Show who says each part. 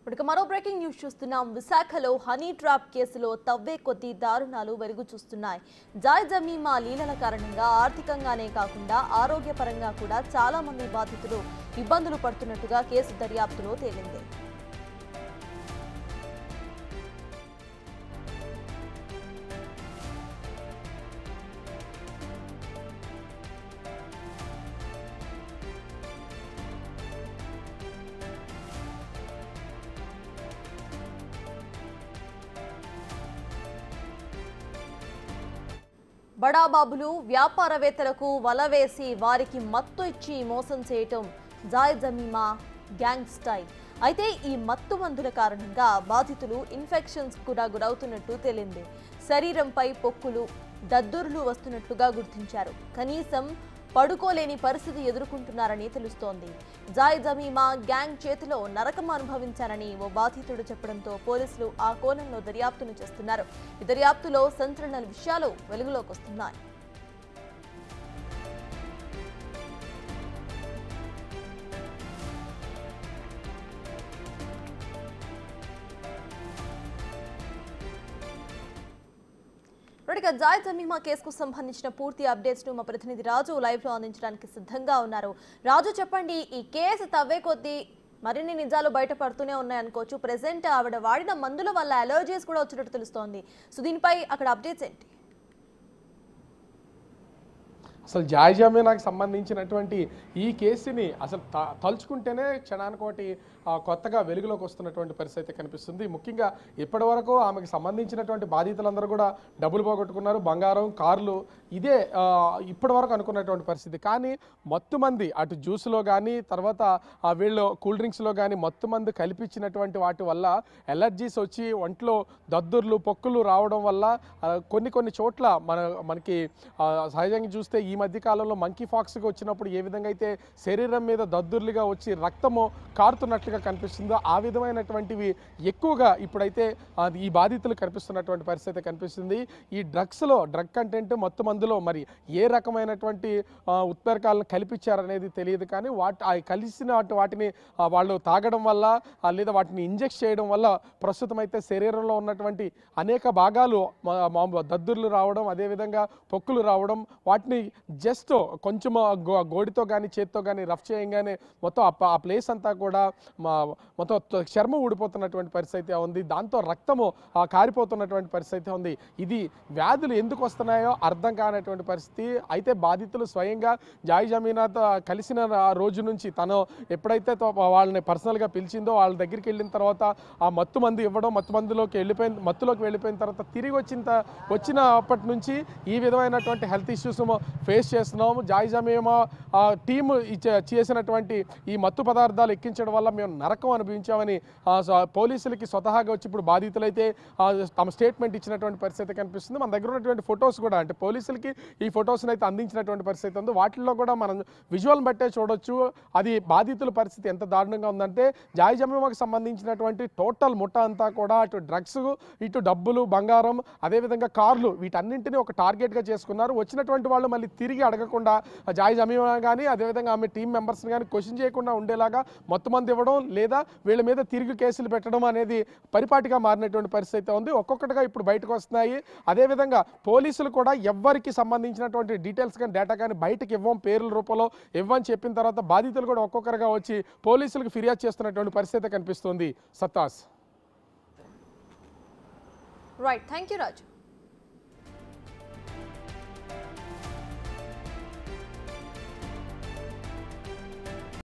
Speaker 1: ఇక మరో breaking news చూస్తున్నాం విశాఖలో హనీ ట్రాప్ కేసులో తవ్వే కొద్ది దారుణాలు వెలుగు చూస్తున్నాయి జాయ్ జమీమా లీలల కారణంగా ఆర్థికంగానే కాకుండా ఆరోగ్యపరంగా కూడా చాలా మంది బాధితులు ఇబ్బందులు పడుతున్నట్టుగా కేసు దర్యాప్తులో తేలింది బడాబాబులు వ్యాపారవేత్తలకు వల వేసి వారికి మత్తు ఇచ్చి మోసం చేయటం జాయ్ జమీమా గ్యాంగ్ స్టైల్ అయితే ఈ మత్తు మందుల కారణంగా బాధితులు ఇన్ఫెక్షన్స్ కూడా గురవుతున్నట్టు తేలింది శరీరంపై పొక్కులు దద్దుర్లు వస్తున్నట్లుగా గుర్తించారు కనీసం పడుకోలేని పరిస్థితి ఎదుర్కొంటున్నారని తెలుస్తోంది జాయ్ జమీమా గ్యాంగ్ చేతిలో నరకం అనుభవించారని ఓ బాధితుడు చెప్పడంతో పోలీసులు ఆ కోణంలో దర్యాప్తును చేస్తున్నారు ఈ దర్యాప్తులో సంచలన విషయాలు వెలుగులోకి వస్తున్నాయి ఇక జాయ్ జమీమా కేసుకు సంబంధించిన పూర్తి అప్డేట్స్ ను మా ప్రతినిధి రాజు లైవ్ లో అందించడానికి సిద్ధంగా ఉన్నారు రాజు చెప్పండి ఈ కేసు తవ్వే కొద్దీ మరిన్ని నిజాలు బయటపడుతూనే ఉన్నాయనుకోవచ్చు ప్రెసెంట్ ఆవిడ వాడిన మందుల వల్ల అలర్జీస్ కూడా వచ్చినట్టు తెలుస్తోంది సో దీనిపై అక్కడ అప్డేట్స్ ఏంటి
Speaker 2: అసలు జాయిజామీనాకి సంబంధించినటువంటి ఈ కేసుని అసలు త- తలుచుకుంటేనే క్షణానికోటి ఆ, కొత్తగా వెలుగులోకి వస్తున్నటువంటి పరిస్థితి అయితే కనిపిస్తుంది ముఖ్యంగా ఇప్పటివరకు ఆమెకు సంబంధించినటువంటి బాధితులందరూ కూడా డబ్బులు పోగొట్టుకున్నారు బంగారం కార్లు ఇదే ఆ, ఇప్పటివరకు అనుకున్నటువంటి పరిస్థితి కానీ మత్తు మంది అటు జ్యూస్లో కానీ తర్వాత ఆ వీళ్ళు కూల్ డ్రింక్స్లో కానీ మత్తు మంది కల్పించినటువంటి వాటి వల్ల ఎలర్జీస్ వచ్చి ఒంట్లో దద్దుర్లు పొక్కులు రావడం వల్ల ఆ, కొన్ని కొన్ని చోట్ల మన మనకి ఆ, సహజంగా చూస్తే ఈ మధ్య కాలంలో మంకీ ఫాక్స్కి వచ్చినప్పుడు ఏ విధంగా అయితే శరీరం మీద దద్దుర్లుగా వచ్చి రక్తము కారుతున్నట్లుగా కనిపిస్తుందో ఆ విధమైనటువంటివి ఎక్కువగా ఇప్పుడైతే ఆ, ఈ బాధితులు కనిపిస్తున్నటువంటి పరిస్థితి కనిపిస్తుంది ఈ డ్రగ్స్లో డ్రగ్ కంటెంట్ మొత్తం మందులో మరి ఏ రకమైనటువంటి ఆ, ఉత్పరకాలను కల్పించారనేది తెలియదు కానీ వాటి ఆ కలిసిన వాటి వాటిని ఆ, వాళ్ళు తాగడం వల్ల ఆ, లేదా వాటిని ఇంజెక్ట్ చేయడం వల్ల ప్రస్తుతం అయితే శరీరంలో ఉన్నటువంటి అనేక భాగాలు మా- మా- దద్దుర్లు రావడం అదేవిధంగా పొక్కులు రావడం వాటిని జస్ట్ కొంచెం గో- గోడితో కానీ చేత్తో కానీ రఫ్ చేయగానే మొత్తం ఆ ప- ఆ ప్లేస్ అంతా కూడా మా మొత్తం త- చర్మం ఊడిపోతున్నటువంటి పరిస్థితి అయితే ఉంది దాంతో రక్తము ఆ, కారిపోతున్నటువంటి పరిస్థితి ఉంది ఇది వ్యాధులు ఎందుకు వస్తున్నాయో అర్థం కానటువంటి పరిస్థితి అయితే బాధితులు స్వయంగా జాయి జమీనాతో కలిసిన ఆ రోజు నుంచి తను ఎప్పుడైతే తో- వాళ్ళని పర్సనల్గా పిలిచిందో వాళ్ళ దగ్గరికి వెళ్ళిన తర్వాత ఆ మత్తు మందు ఇవ్వడం మత్తు మందులోకి వెళ్ళిపోయిన మత్తులోకి వెళ్ళిపోయిన తర్వాత తిరిగి వచ్చిన త- వచ్చిన అప్పటి నుంచి ఈ విధమైనటువంటి హెల్త్ ఇష్యూస్ ఫేస్ చేస్తున్నాము జాయి జమీమా ఆ టీము ఇచ్చే- చేసినటువంటి ఈ మత్తు పదార్థాలు ఎక్కించడం వల్ల మేము నరకం అనుభవించామని ఆ, స- పోలీసులకి స్వతహాగా వచ్చి ఇప్పుడు బాధితులైతే ఆ, తమ స్టేట్మెంట్ ఇచ్చినటువంటి పరిస్థితి కనిపిస్తుంది మన దగ్గర ఉన్నటువంటి ఫొటోస్ కూడా అంటే పోలీసులకి ఈ ఫొటోస్ని అయితే అందించినటువంటి పరిస్థితి ఉంది వాటిల్లో కూడా మనం విజువల్ బట్టే చూడొచ్చు అది బాధితుల పరిస్థితి ఎంత దారుణంగా ఉందంటే జాయి జమీమాకు సంబంధించినటువంటి టోటల్ ముఠ అంతా కూడా అటు డ్రగ్స్ ఇటు డబ్బులు బంగారం అదేవిధంగా కార్లు వీటన్నింటినీ ఒక టార్గెట్గా చేసుకున్నారు వచ్చినటువంటి వాళ్ళు మళ్ళీ తిరిగి అడగకుండా ఆ జాయి జమీమా కానీ అదేవిధంగా ఆమె టీం మెంబర్స్ని కానీ క్వశ్చన్ చేయకుండా ఉండేలాగా మొత్తం మంది ఇవ్వడం లేదా వీళ్ళ మీద తిరిగి కేసులు పెట్టడం అనేది పరిపాటిగా మారినటువంటి పరిస్థితి అయితే ఉంది ఒక్కొక్కటిగా ఇప్పుడు బయటకు వస్తున్నాయి అదేవిధంగా పోలీసులు కూడా ఎవ్వరికి సంబంధించినటువంటి డీటెయిల్స్ కానీ డేటా కానీ బయటకు ఇవ్వం పేర్ల రూపంలో ఇవ్వని చెప్పిన తర్వాత బాధితులు కూడా ఒక్కొక్కరుగా వచ్చి పోలీసులకు ఫిర్యాదు చేస్తున్నటువంటి పరిస్థితి కనిపిస్తుంది సత్తాస్
Speaker 1: రైట్ థ్యాంక్ యూ రాజు